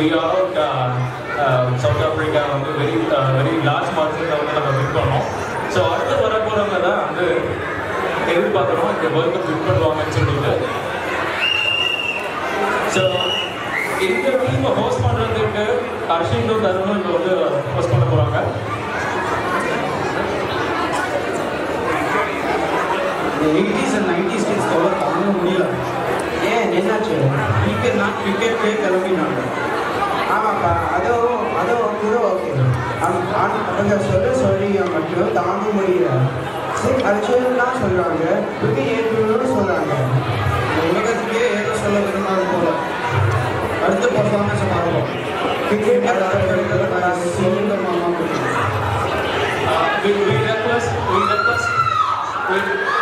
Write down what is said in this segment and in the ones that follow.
We are out South Africa வந்து very very large மார்க்கெட்டில் வந்து நம்ம வின் பண்ணோம் ஸோ அடுத்து வர போகிறவங்க தான் வந்து எதிர்பார்க்குறோம் இந்த வேர்ல்டு கப் வின் பண்ணுவாங்கன்னு சொல்லிட்டு ஸோ இந்த டீமை ஹோஸ்ட் பண்ணுறதுக்கு ஹர்ஷிந்தும் தருணும் இப்போ வந்து ஹோஸ்ட் பண்ண போகிறாங்க eighties and nineties kids cover பண்ண முடியல ஏன் என்னாச்சு கிரிக்கெட் நான் கிரிக்கெட் பிளே கிளம்பினாங்க ஆமாப்பா அதோ அதோ கூட ஓகே அவங்க சொல்ல சொல்லி மட்டும் தாங்க முடியல அர்ஜுன்லாம் சொல்கிறாங்க விக்கெட் ஏற்றணும்னு சொல்கிறாங்க உலகத்துக்கே ஏதோ சொல்ல விரும்பாது போல அடுத்த பர்ஃபார்மன்ஸ் பார்ப்போம் கிரிக்கெட் வராது சொல்லுங்க மாமா we, we request, we request, we,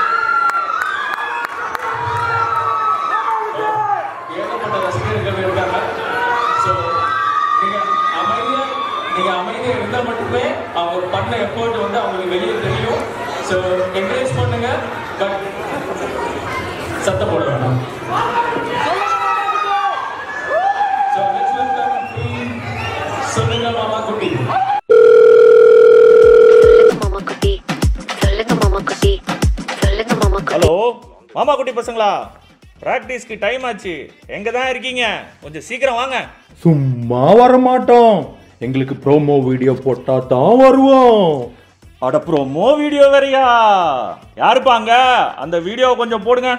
ஏகப்பட்ட ரசிகர்கள் இருக்காங்க ஸோ நீங்கள் அமைதியாக நீங்கள் அமைதியாக இருந்தால் மட்டுமே அவங்க பண்ண எஃபோர்ட் வந்து அவங்களுக்கு வெளியே தெரியும் ஸோ என்கரேஜ் பண்ணுங்க பட் சத்தம் போட வேணாம் ஸோ லெட்ஸ் வெல்கம் டீம் சொல்லுங்க மாமா குட்டி சொல்லுங்க மாமா குட்டி சொல்லுங்க மாமா குட்டி சொல்லுங்க மாமா குட்டி ஹலோ மாமா குட்டி பசங்களா ப்ராக்டிஸ்க்கு டைம் ஆச்சு எங்கே தான் இருக்கீங்க கொஞ்சம் சீக்கிரம் வாங்க சும்மா வர மாட்டோம் எங்களுக்கு ப்ரோமோ வீடியோ போட்டா தான் வருவோம் அட ப்ரோமோ வீடியோ வேறையா யாருப்பாங்க அந்த வீடியோ கொஞ்சம் போடுங்க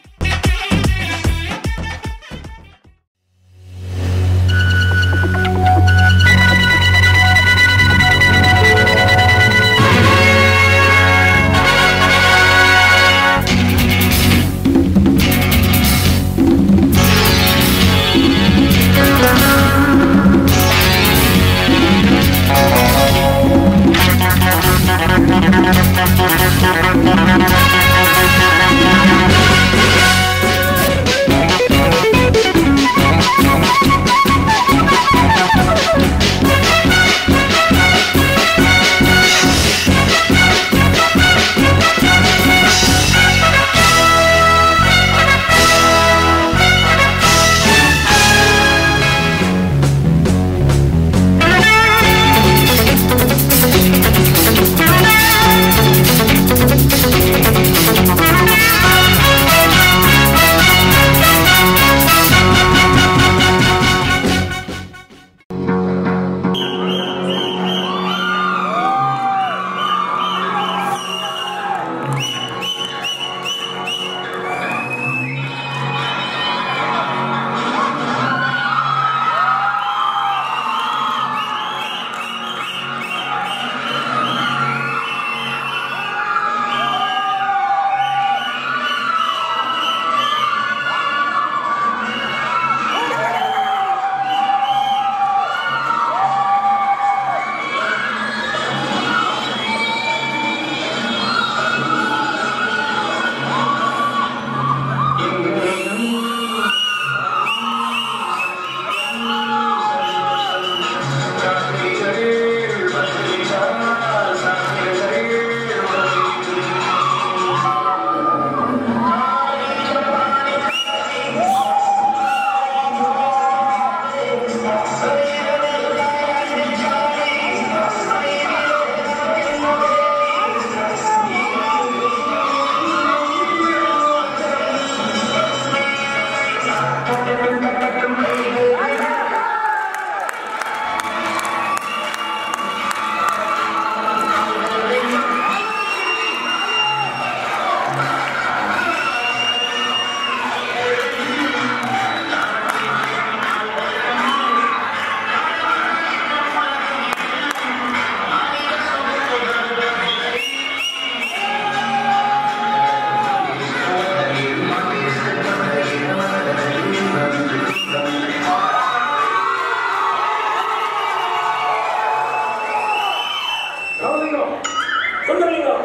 ராமலிங்கம் சுந்தரலிங்கம்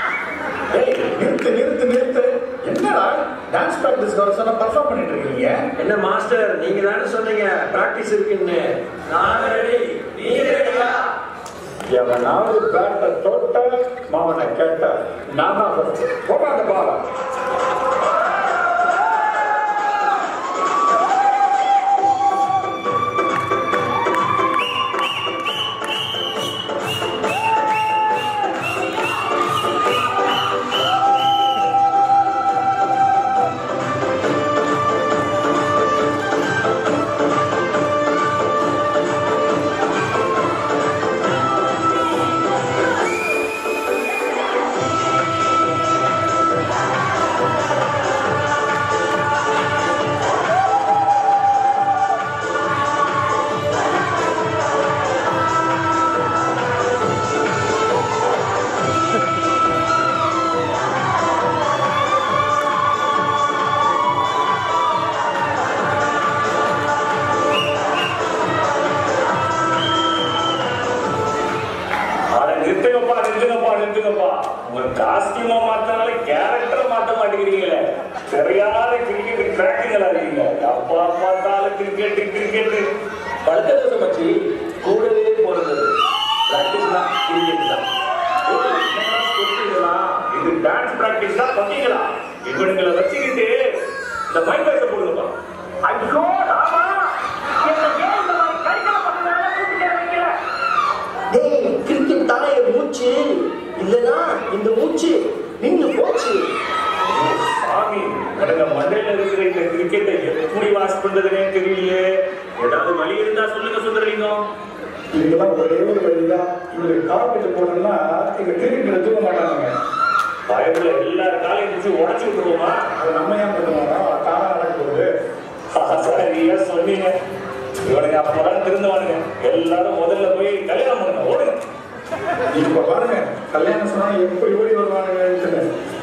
ஏய் நிறுத்து நிறுத்து நிறுத்து என்னடா டான்ஸ் பிராக்டிஸ் வர சொன்னா பர்ஃபார்ம் பண்ணிட்டு இருக்கீங்க என்ன மாஸ்டர் நீங்க தானே சொன்னீங்க பிராக்டிஸ் இருக்குன்னு நான் ரெடி நீங்க ரெடியா எவனாவது பேட்டை தொட்ட மாவனை கேட்ட நான் தான் first. போடா அந்த பால உங்க காஸ்டியூமை மாத்தினால கேரக்டரை மாத்த மாட்டேங்கிறீங்களே சரியான கிரிக்கெட் கிராக்கிங்களா இருக்கீங்க அப்பா பார்த்தாலும் கிரிக்கெட் கிரிக்கெட் படுத்த தோசை மச்சி கூடவே போறது பிராக்டிஸ் தான் கிரிக்கெட் தான் இது டான்ஸ் பிராக்டிஸ் தான் பண்ணீங்களா இவனுங்களை வச்சுக்கிட்டு இந்த மைக் வைக்க போடுங்கப்பா ஐயோ ராமா என்ன ஏன் இந்த மாதிரி கைகளை பண்ணனால கூப்பிட்டு வைக்கல டேய் கிரிக்கெட் தானே என் மூச்சு இல்லனா இந்த மூச்சு நின்று போச்சு சாமி எனக்கு மண்டையில இருக்கிற இந்த கிரிக்கெட்டை எப்படி வாஷ் பண்றதுனே தெரியலையே ஏதாவது வழி இருந்தா சொல்லுங்க சுந்தரலிங்கம் இதுக்கெல்லாம் ஒரே ஒரு வழிதான் இவருக்கு காப்பீட்டு போனோம்னா எங்க கிரிக்கெட் தூக்க மாட்டாங்க பயத்துல எல்லார் காலையும் பிடிச்சி உடச்சு விட்டுருவோமா அது நம்ம ஏன் பண்ணுவோம் தானா நடக்க போகுது சரியா சொன்னீங்க இவனுங்க அப்பதான் திருந்துவானுங்க எல்லாரும் முதல்ல போய் கல்யாணம் பண்ணுங்க ஓடுங்க இப்ப பாருங்க கல்யாணம் சொன்னா எப்படி ஓடி வருவானுங்க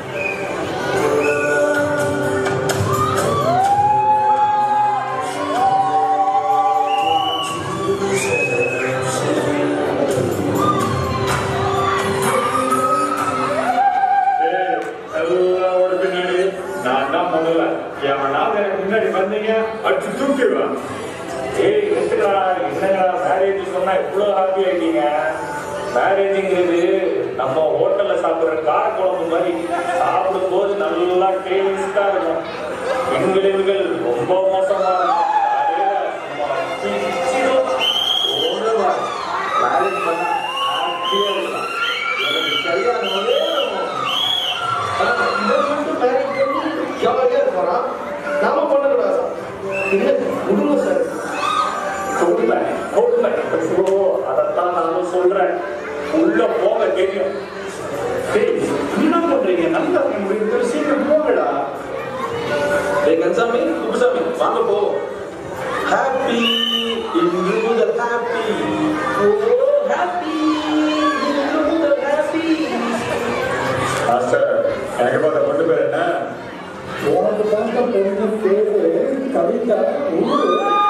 ஏய், எல்லாம் ஓடு பின்னாடி நான் தான் முதல்ல எவனாவது எனக்கு முன்னாடி வந்தீங்க அடிச்சு தூக்கிடுவேன் ஏய் என்னடா என்னடா மேரேஜ் சொன்னா இவ்வளவு ஹாப்பி ஆயிட்டீங்க மேரேஜ்ங்கிறது நம்ம ஹோட்டல்ல சாப்பிடுற கார குழம்பு மாதிரி சாப்பிடும் போது நல்லா டேஸ்டா இருக்கும் பின்விளைவுகள் ரொம்ப மோசமா இருக்கும் காலையில சும்மா பிச்சிடும். ஓடுவா. மேரேஜ் பண்ணா ஹாப்பியா இருக்கலாம் எனக்கு கல்யாணம் வேணும். ஆனா, இவன் மட்டும் marriage பண்ணி ஜாலியா இருப்பானா? நாம பண்ணக்கூடாதா? இல்ல, விடுங்க சார். உண்மை உண்மை ஐயோ, அதைத்தான் நானும் சொல்றேன் உள்ள போக தெரியும் டேய் என்ன பண்றீங்க நல்லா இருக்க முடியும் சீக்கிரம் போங்கடா டேய் கன்சாமி, குப்புசாமி, வாங்க போ. Happy, இன்று முதல் happy. ஓ, happy, இன்று முதல் happy. மாஸ்டர் எனக்கு பார்த்த பொண்ணு பேர் என்ன உனக்கு பார்த்த பொண்ணு பேரு கவிதா ஊரு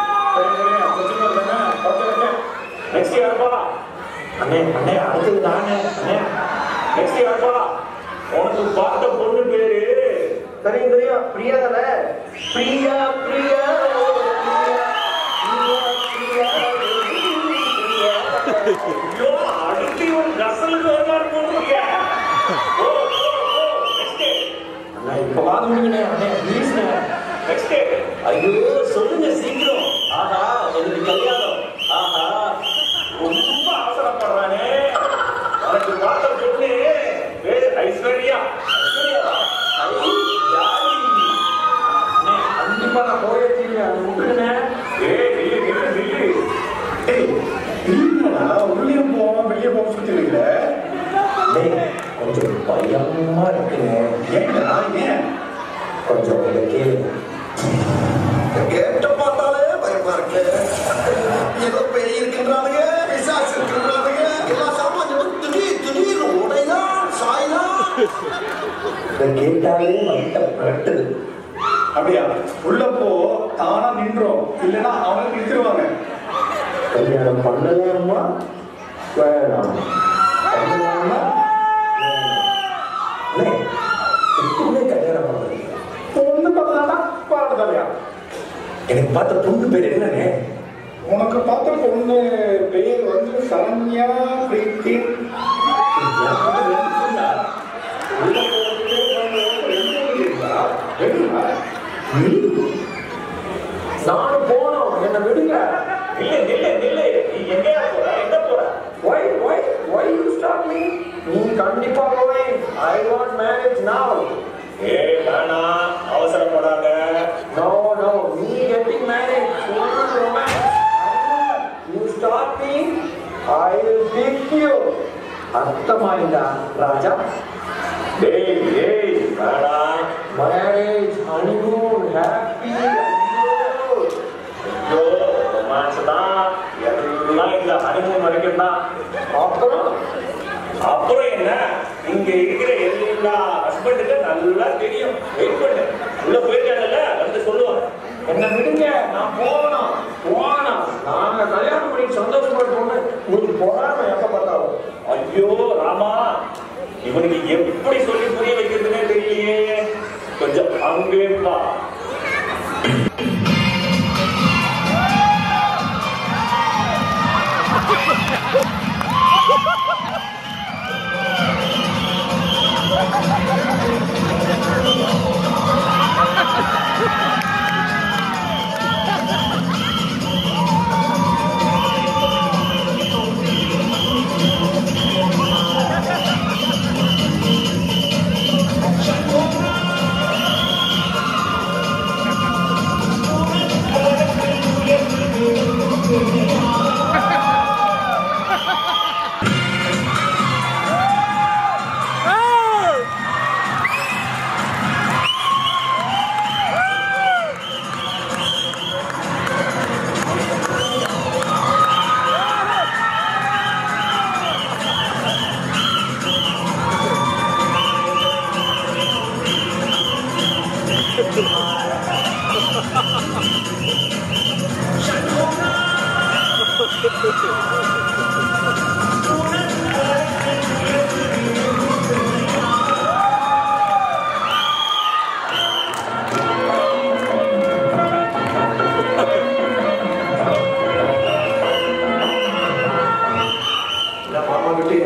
நெக்ஸ்ட் யார் போலாம் அண்ணே அண்ணே அடுத்தது நானே அண்ணே நெக்ஸ்ட் யார் போலாம் உனக்கு பார்த்த பொண்ணு பேரு தெரியும் தெரியும் பிரியா தானே பிரியா பிரியா ஓ, பிரியா பிரியா பிரியா பிரியா ஐயோ அடுத்து இவன் கசலுக்கு வருவார் போட்டுருக்க ஓ ஓ ஓ நெக்ஸ்ட் அண்ணா இப்ப வாங்க முடியுங்கண்ணே அண்ணே ப்ளீஸ்ண்ணே நெக்ஸ்ட் ஐயோ சொல்லுங்க சீக்கிரம் ஆஹா எனக்கு கல்யாணம் ஆஹா ரொம்ப அவசரப்படுறானே உனக்கு பார்த்த பொண்ணு பேரு ஐஸ்வர்யா ஐஸ்வர்யாவா? ஐ, ஜாலி. அண்ணே கண்டிப்பா நான் போயே தீருவேன் அதை விட்டுருண்ணே ஏய் நில்லு நில்லு நில்லு டேய் நீங்களா உள்ளே போவோம் வெளியே போவோம் சுத்திருக்கீங்க டேய் கொஞ்சம் பயமா இருக்குங்க ஏன்டா ஏன் கொஞ்சம் இதை கேளுங்க கேட்ட பார்த்தாலே பயமா இருக்கு ஏதோ பேய் இருக்கின்றானுங்க பிசாசு இருக்கின்றானுங்க எல்லா சாமான்களும் திடீர் திடீர்னு உடைதான் சாய்தான் இதை கேட்டாலே மைண்ட பிரட்டுது அப்படியா உள்ள போ தானா நின்றோம் இல்லைன்னா அவங்க நிறுத்திடுவாங்க கல்யாணம் பண்ணலாமா வேணாம் பண்ணலாமா வேணாம். அண்ணே, எப்பவுமே கல்யாணம் பண்ணுறீங்க பொண்ணு பார்த்தா பாடுதாலையா எனக்கு பார்த்த பொண்ணு பேர் என்னங்க உனக்கு பார்த்த பொண்ணு பேர் வந்து சரண்யா பிரீத்தி நானும் போனோம் என்ன விடுங்க நில்லு நில்லு நில்லு நீ எங்கேயா போற எங்க போற why why why you stop me நீ கண்டிப்பா போய் ஐ வாண்ட் மேரேஜ் now ஏய் வேணாம் அவசரப்படாத no no me getting married full romance you stop me I will pick you அர்த்தமாயிண்டா ராஜா டேய் ஏய் வேணாம் மேரேஜ் ஹனிமூன் ஹாப்பி ஐயோ ரொமான்ஸ் தான் எல்லாம் இந்த ஹனிமூன் வரைக்கும் தான் அப்புறம் அப்புறம் என்ன இங்க இருக்கிற எல்லா ஹஸ்பண்டுக்கு நல்லா தெரியும் வெயிட் பண்ணு உள்ள போயிருக்காங்கல்ல வந்து சொல்லுவாங்க என்ன விடுங்க நான் போகணும் போகணும் நாங்க கல்யாணம் பண்ணி சந்தோஷப்பட்டு உங்களுக்கு பொறாம எப்ப பார்த்தாலும் ஐயோ ராமா இவனுக்கு எப்படி சொல்லி புரிய வைக்கிறதுனே தெரியலையே கொஞ்சம் அங்கே வா மாமா கிட்டே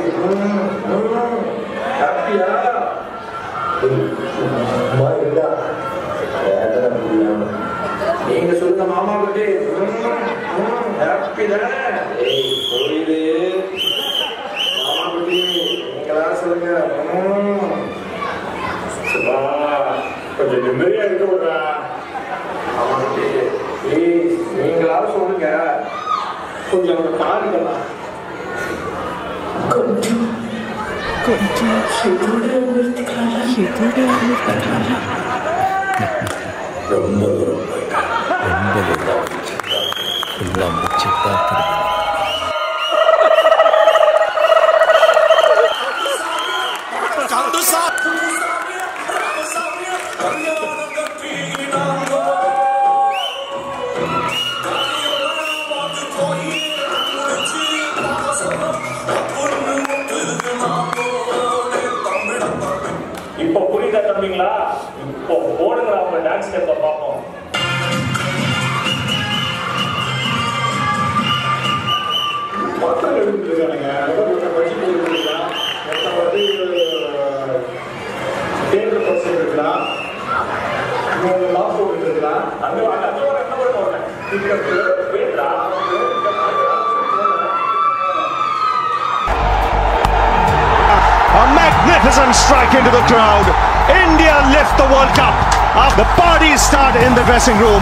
ஹாப்பியா அம்மா இருந்தா வேதனை புரியாம நீங்க சொல்லுங்க மாமா கிட்டே ஹாப்பி தானே ஏய் கோயிலு மாமா குட்டி நீங்களா சொல்லுங்க ம். சிவா, கொஞ்சம் நிம்மதியா இருக்க விடுறா மாமா குட்டி ப்ளீஸ் நீங்களா சொல்லுங்க கொஞ்சம் அவங்க காதுக்கலாம் கொஞ்சம் கொஞ்சம் இதோட நிறுத்திக்கலாம்ல? ரொம்ப தூரம் போயிட்டா இப்போ புரியுதா தம்பிங்களா இப்போ போடுங்க அவங்க டான்ஸ் ஸ்டெப்பை பார்ப்போம் பத்திரம் எடுத்துருக்கானுங்க ஒருத்தர் பட்சி போட்டுருக்கலாம் ஒருத்தர் வந்து தேர்தல் பஸ் இருக்கலாம் இன்னொரு லாஸ் போட்டு இருக்கலாம் அந்த அந்த ஒரு என்ன ஒரு போடுறேன் போயிடுறா A magnificent strike into the crowd. India lift the World Cup. The parties start in the dressing room.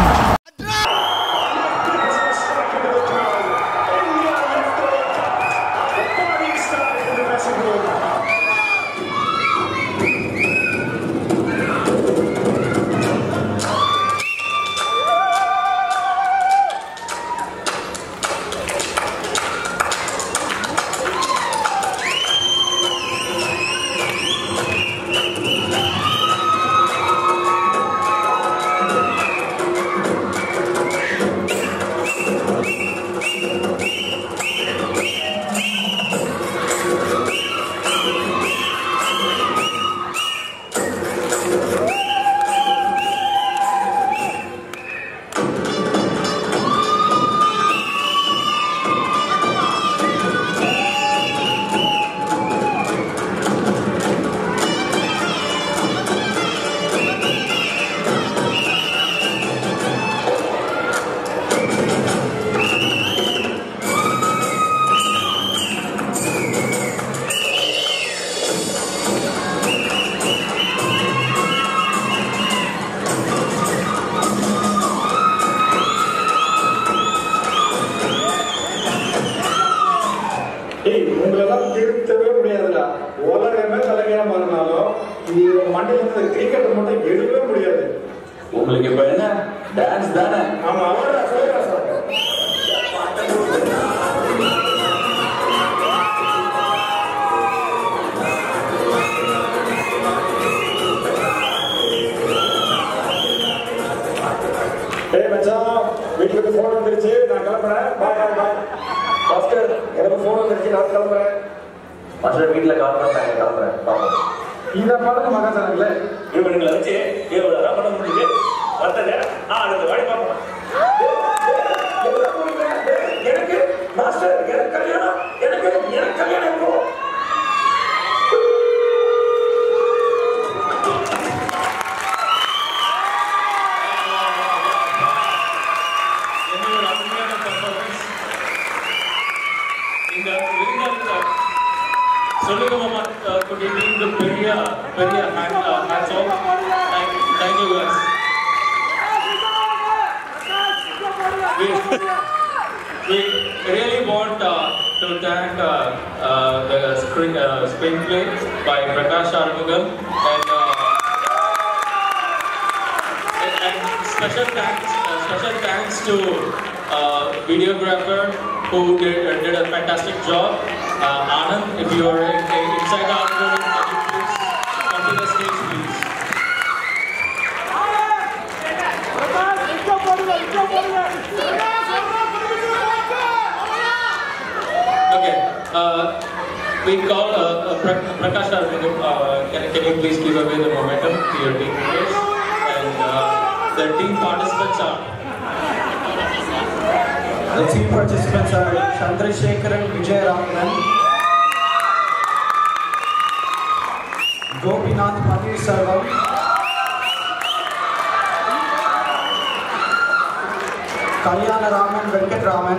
ஏய் உங்களெல்லாம் திருத்தவே முடியாதுடா உலகமே தலைகையாக மாறினாலும் இது மண்டையில இருந்து கிரிக்கெட் மட்டும் எடுக்கவே முடியாது உங்களுக்கு இப்ப என்ன டான்ஸ் தானே ஆமா அவரா சொல்லுறா சார் ஏய் மச்சான் வீட்டுக்கு வந்து ஃபோன் வந்துருச்சு நான் கிளம்புறேன் பாய் பாய் பாய் பாஸ்கர் எனக்கு ஃபோன் வந்துருச்சு நான் கிளம்புறேன் மாஸ்டர் வீட்டில் கால் பண்ணாங்க கிளம்புறேன் பாப்போம் இந்த பாடல மகாசனங்களே இவனுங்களை வச்சு எவ்வளோதான் பண்ண முடியுது வந்தது ஆ அடுத்த வாடி பார்ப்போம் எனக்கு மாஸ்டர் எனக்கு கல்யாணம் எனக்கு எனக்கு கல்யாணம் எப்போ என்னோட அருமையான பர்ஃபார்மன்ஸ் இந்த விருந்தாளி சொல்லுங்க மாமா அஹ், குட்டி நீங்க பெரிய பெரிய hand hands off thank you guys we, we really want uh, to thank uh, uh, the screen, uh, screenplay by Prakash Armugam and uh, and, and special thanks, uh, special thanks to uh, videographer who did, uh, did a fantastic job. Uh, Anand, if you are in, in, inside the auditorium, can you please come to the stage, please? Okay. Uh, we call uh, uh, Pra- Prakash Armugam. Uh, can, can you please give away the momentum to your team, please? And uh, the team participants are The team participants are Chandrasekharan Vijayaramanan, Gopinath Paneerselvam, Kalyanaraman Venkatraman,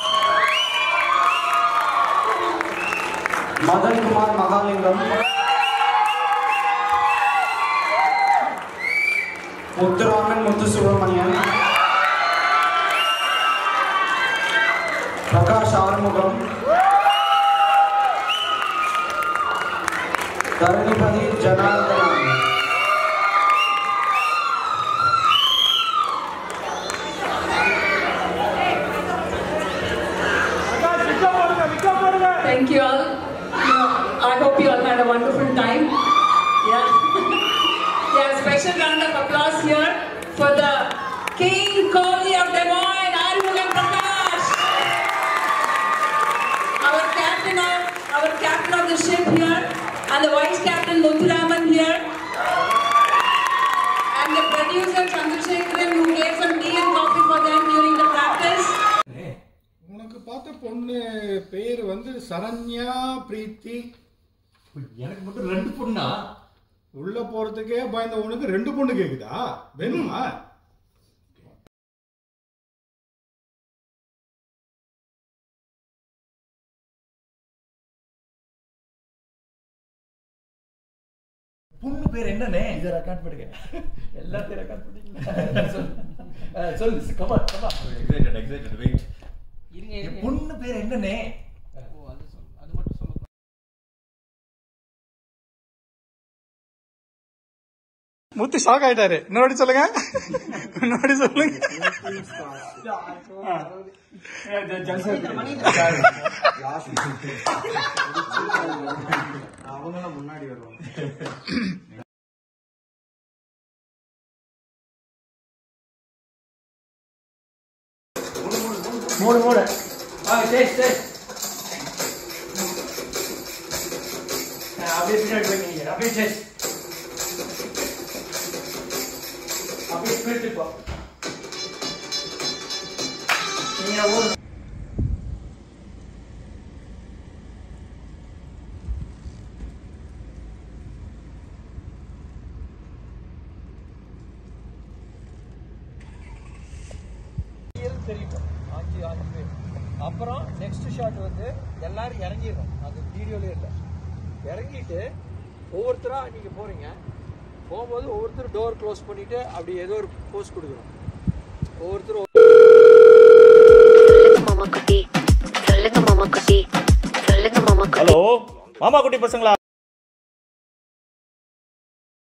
Madan Kumar Mahalingam, Mutturaman Muthusubramanian, Prakash Armugam, Dharanipadi Janardhanan. Thank you all. I hope you all had a wonderful time. Yeah. yeah, special round of applause here for the King Kohli of Des Moines, Armugam Prakash. Our captain of our captain of the ship here, and the vice captain Muthuraman here. And the producer Chandrasekharan who gave some tea and coffee for them during the practice. உனக்கு பார்த்த பொண்ணு பேர் வந்து சரண்யா பிரீத்தி எனக்கு மட்டும் ரெண்டு பொண்ணா உள்ள போறதுக்கே பயந்த உனக்கு ரெண்டு பொண்ணு கேக்குதா வேணுமா பொண்ணு பேர் என்னண்ணே இதை ரெக்கார்ட் பண்ணுங்க எல்லாத்தையும் ரெக்கார்ட் பண்ணிக்கலாம் சொல்லு அஹ் சொல்லு comma comma excited excited wait இருங்க பொண்ணு பேர் என்னண்ணே ஓ அது சொல் அது மட்டும் சொல்ல முத்து ஷாக் ஆயிட்டாரு இன்னொரு சொல்லுங்க இன்னொரு சொல்லுங்க அவங்க முன்னாடி வருவாங்க மூணு மூணு ஆ சரி சரி ஆ, அப்படியே பின்னாடி போய் நீங்க அப்படியே சரி அப்படியே ஸ்பீட் இப்போ நீங்க ஓடு தெரியும் அஞ்சு ஆறு பேர் அப்புறம் நெக்ஸ்ட் ஷாட் வந்து எல்லாரும் இறங்கிடணும் அது வீடியோலே இல்லை இறங்கிட்டு ஒவ்வொருத்தரா நீங்க போறீங்க போகும்போது ஒவ்வொருத்தரும் டோர் க்ளோஸ் பண்ணிட்டு அப்படி ஏதோ ஒரு போஸ் கொடுக்கணும் ஒவ்வொருத்தரும் சொல்லுங்க மாமா குட்டி சொல்லுங்க மாமா குட்டி ஹலோ மாமா குட்டி பசங்களா